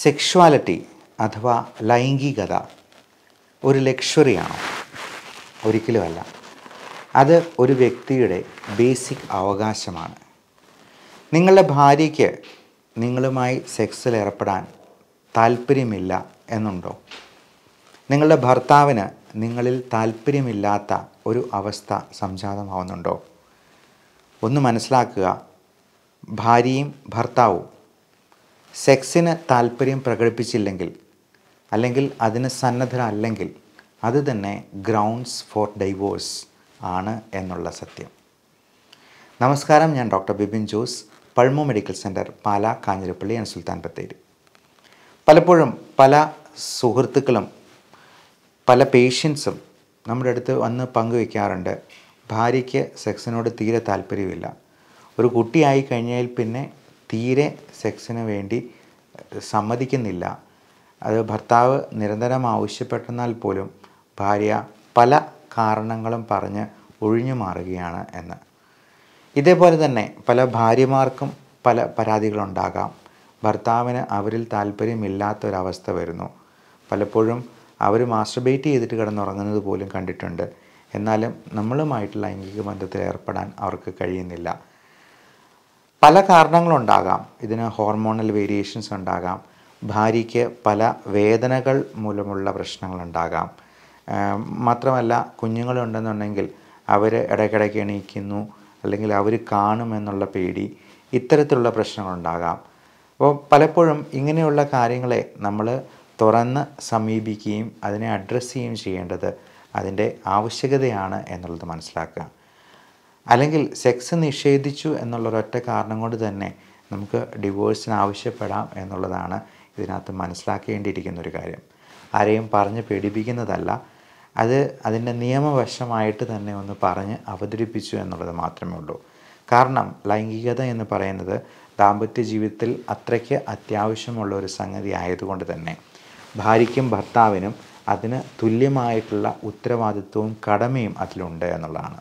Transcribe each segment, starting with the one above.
sexuality അഥവാ ലൈംഗികത ഒരു ലക്ഷറിയാണോ ഒരിക്കലുമല്ല അത് ഒരു വ്യക്തിയുടെ ബേസിക് അവകാശമാണ് നിങ്ങളുടെ ഭാര്യയ്ക്ക് നിങ്ങളുമായി സെക്സിൽ ഏർപ്പെടാൻ താല്പര്യമില്ല എന്നുണ്ടോ നിങ്ങളുടെ ഭർത്താവിന് നിങ്ങളിൽ താല്പര്യമില്ലാത്ത ഒരു അവസ്ഥ സംജാതമാവുന്നുണ്ടോ ഒന്ന് മനസ്സിലാക്കുക ഭാര്യയും ഭർത്താവും സെക്സിന് താല്പര്യം പ്രകടിപ്പിച്ചില്ലെങ്കിൽ അല്ലെങ്കിൽ അതിന് സന്നദ്ധരല്ലെങ്കിൽ അത് തന്നെ ഗ്രൗണ്ട്സ് ഫോർ ഡൈവോഴ്സ് ആണ് എന്നുള്ള സത്യം നമസ്കാരം ഞാൻ doctor Bibin Jose Pulmo medical centre Pala Kanjirappally and Sultan Bathery പലപ്പോഴും പല സുഹൃത്തുക്കളും പല പേഷ്യൻസും നമ്മുടെ അടുത്ത് വന്ന് പങ്കുവെക്കാറുണ്ട് ഭാര്യയ്ക്ക് സെക്സിനോട് തീരെ താല്പര്യമില്ല ഒരു കുട്ടിയായി കഴിഞ്ഞാൽ പിന്നെ തീരെ സെക്സിന് വേണ്ടി സമ്മതിക്കുന്നില്ല അത് ഭർത്താവ് നിരന്തരം ആവശ്യപ്പെട്ടെന്നാൽ പോലും ഭാര്യ പല കാരണങ്ങളും പറഞ്ഞ് ഒഴിഞ്ഞു മാറുകയാണ് എന്ന് ഇതേപോലെ തന്നെ പല ഭാര്യമാർക്കും പല പരാതികളുണ്ടാകാം ഭർത്താവിന് അവരിൽ താല്പര്യമില്ലാത്ത ഒരവസ്ഥ വരുന്നു പലപ്പോഴും അവർ മാസ്റ്റർബേറ്റ് ചെയ്തിട്ട് കിടന്നുറങ്ങുന്നത് പോലും കണ്ടിട്ടുണ്ട് എന്നാലും നമ്മളുമായിട്ട് ലൈംഗിക ബന്ധത്തിൽ ഏർപ്പെടാൻ അവർക്ക് കഴിയുന്നില്ല പല കാരണങ്ങളുണ്ടാകാം ഇതിന് ഹോർമോണൽ വേരിയേഷൻസ് ഉണ്ടാകാം ഭാര്യയ്ക്ക് പല വേദനകൾ മൂലമുള്ള പ്രശ്നങ്ങളുണ്ടാകാം ആം, മാത്രമല്ല കുഞ്ഞുങ്ങളുണ്ടെന്നുണ്ടെങ്കിൽ അവർ ഇടയ്ക്കിടയ്ക്ക് എണീക്കുന്നു അല്ലെങ്കിൽ അവർ കാണുമെന്നുള്ള പേടി ഇത്തരത്തിലുള്ള പ്രശ്നങ്ങളുണ്ടാകാം അപ്പോൾ പലപ്പോഴും ഇങ്ങനെയുള്ള കാര്യങ്ങളെ നമ്മൾ തുറന്ന് സമീപിക്കുകയും അതിനെ അഡ്രസ്സ് ചെയ്യുകയും ചെയ്യേണ്ടത് അതിൻ്റെ ആവശ്യകതയാണ് എന്നുള്ളത് മനസ്സിലാക്കുക അല്ലെങ്കിൽ സെക്സ് നിഷേധിച്ചു എന്നുള്ള ഒരൊറ്റ കാരണം കൊണ്ട് തന്നെ നമുക്ക് ഡിവോഴ്സിന് ആവശ്യപ്പെടാം എന്നുള്ളതാണ് ഇതിനകത്ത് മനസ്സിലാക്കേണ്ടിയിരിക്കുന്ന ഒരു കാര്യം ആരെയും പറഞ്ഞ് പേടിപ്പിക്കുന്നതല്ല അത് അതിൻ്റെ നിയമവശമായിട്ട് തന്നെ ഒന്ന് പറഞ്ഞ് അവതരിപ്പിച്ചു എന്നുള്ളത് മാത്രമേ ഉള്ളൂ കാരണം ലൈംഗികത എന്ന് പറയുന്നത് ദാമ്പത്യ ജീവിതത്തിൽ അത്രയ്ക്ക് അത്യാവശ്യമുള്ള ഒരു സംഗതി ആയതുകൊണ്ട് തന്നെ ഭാര്യയ്ക്കും ഭർത്താവിനും അതിന് തുല്യമായിട്ടുള്ള ഉത്തരവാദിത്വവും കടമയും അതിലുണ്ട് എന്നുള്ളതാണ്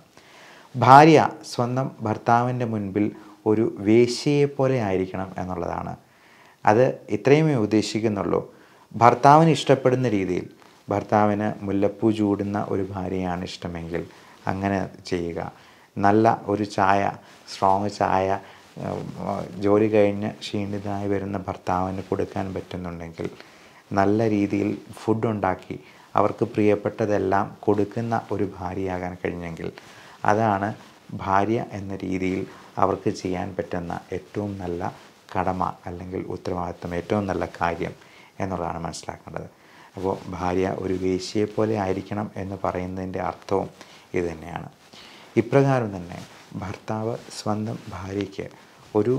ഭാര്യ സ്വന്തം ഭർത്താവിൻ്റെ മുൻപിൽ ഒരു വേശ്യയെ പോലെ ആയിരിക്കണം എന്നുള്ളതാണ് അത് ഇത്രയുമേ ഉദ്ദേശിക്കുന്നുള്ളൂ ഭർത്താവിന് ഇഷ്ടപ്പെടുന്ന രീതിയിൽ ഭർത്താവിന് മുല്ലപ്പൂ ചൂടുന്ന ഒരു ഭാര്യയാണ് ഇഷ്ടമെങ്കിൽ അങ്ങനെ ചെയ്യുക നല്ല ഒരു ചായ സ്ട്രോങ് ചായ ഉം, ജോലി കഴിഞ്ഞ് ക്ഷീണിതനായി വരുന്ന ഭർത്താവിന് കൊടുക്കാൻ പറ്റുന്നുണ്ടെങ്കിൽ നല്ല രീതിയിൽ ഫുഡ് ഉണ്ടാക്കി അവർക്ക് പ്രിയപ്പെട്ടതെല്ലാം കൊടുക്കുന്ന ഒരു ഭാര്യയാകാൻ കഴിഞ്ഞെങ്കിൽ അതാണ് ഭാര്യ എന്ന രീതിയിൽ അവർക്ക് ചെയ്യാൻ പറ്റുന്ന ഏറ്റവും നല്ല കടമ അല്ലെങ്കിൽ ഉത്തരവാദിത്വം ഏറ്റവും നല്ല കാര്യം എന്നുള്ളതാണ് മനസ്സിലാക്കേണ്ടത് അപ്പോൾ ഭാര്യ ഒരു വേശ്യയെ പോലെ ആയിരിക്കണം എന്ന് പറയുന്നതിൻ്റെ അർത്ഥവും ഇത് തന്നെയാണ് ഇപ്രകാരം തന്നെ ഭർത്താവ് സ്വന്തം ഭാര്യയ്ക്ക് ഒരു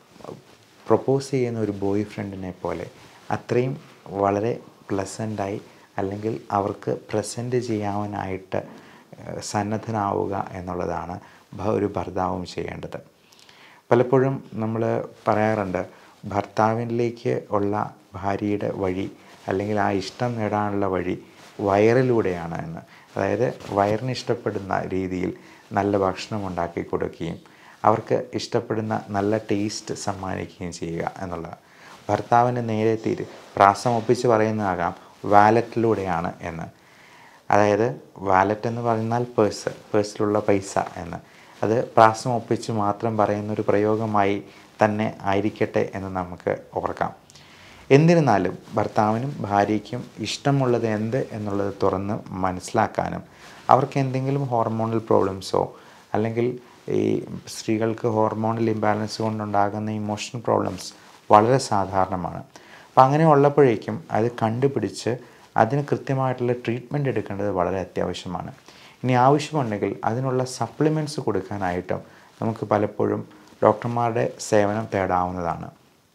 പ്രൊപ്പോസ് ചെയ്യുന്ന ഒരു ബോയ് ഫ്രണ്ടിനെ പോലെ അത്രയും വളരെ പ്ലസൻ്റായി അല്ലെങ്കിൽ അവർക്ക് പ്രസൻറ്റ് ചെയ്യാവാനായിട്ട് ഏഹ്, സന്നദ്ധനാവുക എന്നുള്ളതാണ് ഭ- ഒരു ഭർത്താവും ചെയ്യേണ്ടത് പലപ്പോഴും നമ്മൾ പറയാറുണ്ട് ഭർത്താവിലേക്ക് ഉള്ള ഭാര്യയുടെ വഴി അല്ലെങ്കിൽ ആ ഇഷ്ടം നേടാനുള്ള വഴി വയറിലൂടെയാണ് എന്ന് അതായത് വയറിന് ഇഷ്ടപ്പെടുന്ന രീതിയിൽ നല്ല ഭക്ഷണം ഉണ്ടാക്കി കൊടുക്കുകയും അവർക്ക് ഇഷ്ടപ്പെടുന്ന നല്ല ടേസ്റ്റ് സമ്മാനിക്കുകയും ചെയ്യുക എന്നുള്ളത് ഭർത്താവിന് നേരെ തീര് പ്രാസം ഒപ്പിച്ച് പറയുന്നതാകാം വാലറ്റിലൂടെയാണ് എന്ന് അതായത് വാലറ്റ് എന്ന് പറഞ്ഞാൽ പേഴ്സ് പേഴ്സിലുള്ള പൈസ എന്ന് അത് പ്രാസം ഒപ്പിച്ച് മാത്രം പറയുന്ന ഒരു പ്രയോഗമായി തന്നെ ആയിരിക്കട്ടെ എന്ന് നമുക്ക് ഓർക്കാം എന്നിരുന്നാലും ഭർത്താവിനും ഭാര്യയ്ക്കും ഇഷ്ടമുള്ളത് എന്ത് എന്നുള്ളത് തുറന്ന് മനസ്സിലാക്കാനും അവർക്ക് എന്തെങ്കിലും ഹോർമോണൽ പ്രോബ്ലംസോ അല്ലെങ്കിൽ ഈ സ്ത്രീകൾക്ക് ഹോർമോണൽ ഇംബാലൻസ് കൊണ്ടുണ്ടാകുന്ന ഇമോഷണൽ പ്രോബ്ലംസ് വളരെ സാധാരണമാണ് അപ്പം അങ്ങനെ ഉള്ളപ്പോഴേക്കും അത് കണ്ടുപിടിച്ച് അതിന് കൃത്യമായിട്ടുള്ള ട്രീറ്റ്മെൻറ്റ് എടുക്കേണ്ടത് വളരെ അത്യാവശ്യമാണ് ഇനി ആവശ്യമുണ്ടെങ്കിൽ അതിനുള്ള സപ്ലിമെൻറ്റ്സ് കൊടുക്കാനായിട്ടും നമുക്ക് പലപ്പോഴും ഡോക്ടർമാരുടെ സേവനം തേടാവുന്നതാണ്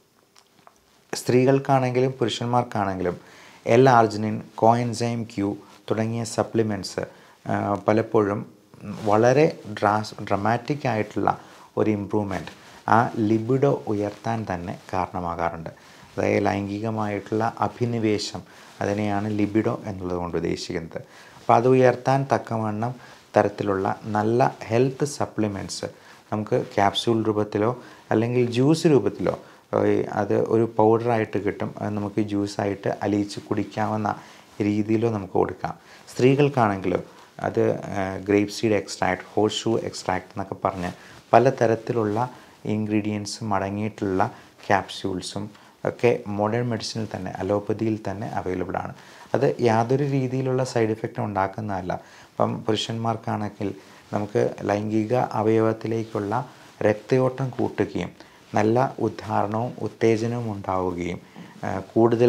സ്ത്രീകൾക്കാണെങ്കിലും പുരുഷന്മാർക്കാണെങ്കിലും എൽ ആർജിനിൻ കോയൻസൈം ക്യൂ തുടങ്ങിയ സപ്ലിമെൻറ്റ്സ് പലപ്പോഴും വളരെ ഡ്രാസ് ഡ്രമാറ്റിക് ആയിട്ടുള്ള ഒരു ഇമ്പ്രൂവ്മെൻറ്റ് ആ ലിബിഡോ ഉയർത്താൻ തന്നെ കാരണമാകാറുണ്ട് അതായത് ലൈംഗികമായിട്ടുള്ള അഭിനിവേശം അതിനെയാണ് ലിബിഡോ എന്നുള്ളത് കൊണ്ട് ഉദ്ദേശിക്കുന്നത് അപ്പോൾ അത് ഉയർത്താൻ തക്കവണ്ണം തരത്തിലുള്ള നല്ല ഹെൽത്ത് സപ്ലിമെൻറ്റ്സ് നമുക്ക് ക്യാപ്സ്യൂൾ രൂപത്തിലോ അല്ലെങ്കിൽ ജ്യൂസ് രൂപത്തിലോ ഏഹ് അത് ഒരു പൗഡറായിട്ട് കിട്ടും അത് നമുക്ക് ജ്യൂസായിട്ട് അലിയിച്ച് കുടിക്കാവുന്ന രീതിയിലോ നമുക്ക് കൊടുക്കാം സ്ത്രീകൾക്കാണെങ്കിലും അത് grape seed extract horse shoe extract എന്നൊക്കെ പറഞ്ഞ് പലതരത്തിലുള്ള ഇൻഗ്രീഡിയൻസും അടങ്ങിയിട്ടുള്ള ക്യാപ്സ്യൂൾസും ഒക്കെ മോഡേൺ മെഡിസിനിൽ തന്നെ അലോപ്പതിയിൽ തന്നെ അവൈലബിൾ ആണ് അത് യാതൊരു രീതിയിലുള്ള സൈഡ് എഫക്റ്റും ഉണ്ടാക്കുന്നതല്ല ഇപ്പം പുരുഷന്മാർക്കാണെങ്കിൽ നമുക്ക് ലൈംഗിക അവയവത്തിലേക്കുള്ള രക്തയോട്ടം കൂട്ടുകയും നല്ല ഉദ്ധാരണവും ഉത്തേജനവും ഉണ്ടാവുകയും ആ, കൂടുതൽ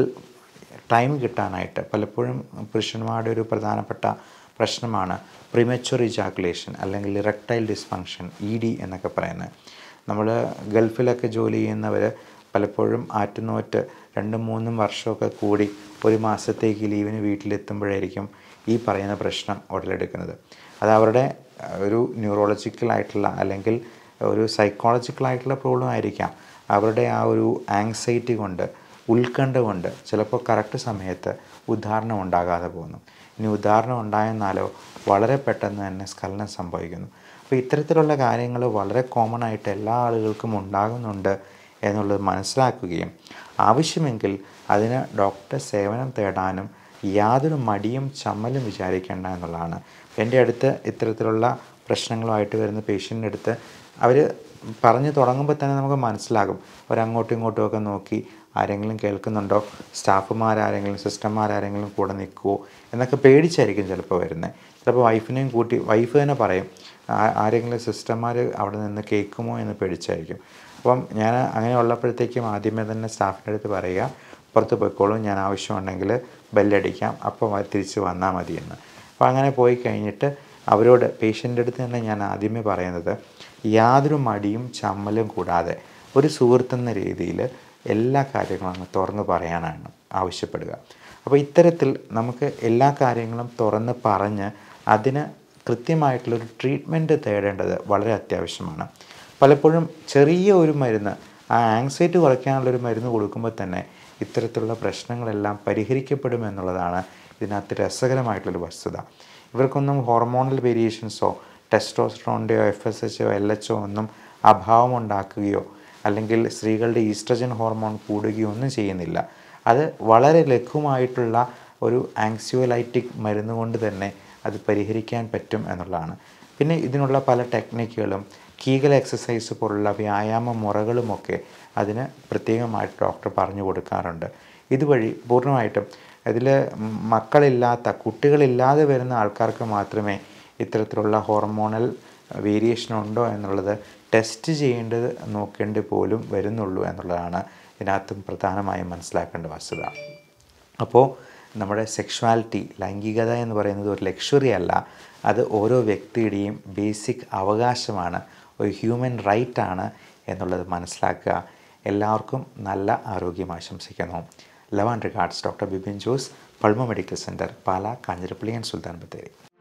ടൈം കിട്ടാനായിട്ട് പലപ്പോഴും പുരുഷന്മാരുടെ ഒരു പ്രധാനപ്പെട്ട പ്രശ്നമാണ് പ്രിമച്വർ ഇജാക്കുലേഷൻ അല്ലെങ്കിൽ ഇറക്ടൈൽ ഡിസ്ഫങ്ഷൻ ഇ ഡി എന്നൊക്കെ പറയുന്നത് നമ്മൾ ഗൾഫിലൊക്കെ ജോലി ചെയ്യുന്നവർ പലപ്പോഴും ആറ്റുനോറ്റ് രണ്ടും മൂന്നും വർഷമൊക്കെ കൂടി ഒരു മാസത്തേക്ക് ലീവിന് വീട്ടിലെത്തുമ്പോഴായിരിക്കും ഈ പറയുന്ന പ്രശ്നം ഉടലെടുക്കുന്നത് അത് അവരുടെ അഹ്, ഒരു ന്യൂറോളജിക്കലായിട്ടുള്ള അല്ലെങ്കിൽ ഒരു സൈക്കോളജിക്കലായിട്ടുള്ള പ്രോബ്ലം ആയിരിക്കാം അവരുടെ ആ ഒരു ആങ്സൈറ്റി കൊണ്ട് ഉത്കണ്ഠ കൊണ്ട് ചിലപ്പോൾ കറക്റ്റ് സമയത്ത് ഉദാഹരണം ഉണ്ടാകാതെ പോകുന്നു ഇനി ഉദാഹരണം ഉണ്ടായെന്നാലോ വളരെ പെട്ടെന്ന് തന്നെ സ്ഖലനം സംഭവിക്കുന്നു അപ്പോൾ ഇത്തരത്തിലുള്ള കാര്യങ്ങൾ വളരെ കോമൺ ആയിട്ട് എല്ലാ ആളുകൾക്കും ഉണ്ടാകുന്നുണ്ട് എന്നുള്ളത് മനസ്സിലാക്കുകയും ആവശ്യമെങ്കിൽ അതിന് ഡോക്ടർ സേവനം തേടാനും യാതൊരു മടിയും ചമ്മലും വിചാരിക്കേണ്ട എന്നുള്ളതാണ് എൻ്റെ അടുത്ത് ഇത്തരത്തിലുള്ള പ്രശ്നങ്ങളുമായിട്ട് വരുന്ന പേഷ്യൻ്റെ അടുത്ത് അവർ പറഞ്ഞു തുടങ്ങുമ്പോൾ തന്നെ നമുക്ക് മനസ്സിലാകും അവരങ്ങോട്ടും ഇങ്ങോട്ടും ഒക്കെ നോക്കി ആരെങ്കിലും കേൾക്കുന്നുണ്ടോ സ്റ്റാഫുമാരാരെങ്കിലും സിസ്റ്റർമാരാരെങ്കിലും കൂടെ നിൽക്കുമോ എന്നൊക്കെ പേടിച്ചായിരിക്കും ചിലപ്പോൾ വരുന്നത് ചിലപ്പോൾ വൈഫിനെയും കൂട്ടി വൈഫ് തന്നെ പറയും "ആ- ആരെങ്കിലും സിസ്റ്റർമാർ അവിടെ നിന്ന് കേൾക്കുമോ എന്ന് പേടിച്ചായിരിക്കും അപ്പം ഞാൻ അങ്ങനെ ഉള്ളപ്പോഴത്തേക്കും ആദ്യമേ തന്നെ സ്റ്റാഫിൻ്റെ അടുത്ത് പറയുക പുറത്ത് പോയിക്കോളും ഞാൻ ആവശ്യമുണ്ടെങ്കിൽ ബെല്ലടിക്കാം അപ്പോൾ വ- തിരിച്ച് വന്നാൽ മതിയെന്ന് അപ്പോൾ അങ്ങനെ പോയി കഴിഞ്ഞിട്ട് അവരോട് പേഷ്യൻ്റെ അടുത്ത് തന്നെ ഞാൻ ആദ്യമേ പറയുന്നത് യാതൊരു മടിയും ചമ്മലും കൂടാതെ ഒരു സുഹൃത്തെന്ന രീതിയിൽ എല്ലാ കാര്യങ്ങളും അങ്ങ് തുറന്ന് പറയാനാണ് ആവശ്യപ്പെടുക അപ്പോൾ ഇത്തരത്തിൽ നമുക്ക് എല്ലാ കാര്യങ്ങളും തുറന്ന് പറഞ്ഞ് അതിന് കൃത്യമായിട്ടുള്ളൊരു ട്രീറ്റ്മെൻറ്റ് തേടേണ്ടത് വളരെ അത്യാവശ്യമാണ് പലപ്പോഴും ചെറിയ ഒരു മരുന്ന് ആ ആങ്സൈറ്റി കുറയ്ക്കാനുള്ളൊരു മരുന്ന് കൊടുക്കുമ്പോൾ തന്നെ ഇത്തരത്തിലുള്ള പ്രശ്നങ്ങളെല്ലാം പരിഹരിക്കപ്പെടുമെന്നുള്ളതാണ് ഇതിനകത്ത് രസകരമായിട്ടുള്ളൊരു വസ്തുത ഇവർക്കൊന്നും ഹോർമോണൽ വേരിയേഷൻസോ ടെസ്റ്റോസ്ട്രോണിൻ്റെയോ എഫ് എസ് എച്ചോ എൽ എച്ചോ ഒന്നും അഭാവം ഉണ്ടാക്കുകയോ അല്ലെങ്കിൽ സ്ത്രീകളുടെ ഈസ്ട്രജൻ ഹോർമോൺ കൂടുകയോ ഒന്നും ചെയ്യുന്നില്ല അത് വളരെ ലഘുവായിട്ടുള്ള ഒരു ആങ്സിയോലൈറ്റിക് മരുന്ന് കൊണ്ട് തന്നെ അത് പരിഹരിക്കാൻ പറ്റും എന്നുള്ളതാണ് പിന്നെ ഇതിനുള്ള പല ടെക്നിക്കുകളും കീഗൽ എക്സസൈസ് പോലുള്ള വ്യായാമ മുറകളുമൊക്കെ അതിന് പ്രത്യേകമായിട്ട് ഡോക്ടർ പറഞ്ഞു കൊടുക്കാറുണ്ട് ഇതുവഴി പൂർണ്ണമായിട്ടും ഇതിൽ മക്കളില്ലാത്ത കുട്ടികളില്ലാതെ വരുന്ന ആൾക്കാർക്ക് മാത്രമേ ഇത്തരത്തിലുള്ള ഹോർമോണൽ വേരിയേഷൻ ഉണ്ടോ എന്നുള്ളത് ടെസ്റ്റ് ചെയ്യേണ്ടത് നോക്കേണ്ടി പോലും വരുന്നുള്ളൂ എന്നുള്ളതാണ് ഇതിനകത്തും പ്രധാനമായും മനസ്സിലാക്കേണ്ട വസ്തുത അപ്പോൾ നമ്മുടെ സെക്ഷുവാലിറ്റി ലൈംഗികത എന്ന് പറയുന്നത് ഒരു ലക്ഷറി അല്ല അത് ഓരോ വ്യക്തിയുടെയും ബേസിക് അവകാശമാണ് ഒരു ഹ്യൂമൻ റൈറ്റ് ആണ് എന്നുള്ളത് മനസ്സിലാക്കുക എല്ലാവർക്കും നല്ല ആരോഗ്യം ആശംസിക്കുന്നു love and regards doctor Bipin Jose Pulmo medical centre Pala Kanjirappally and Sultan Bathery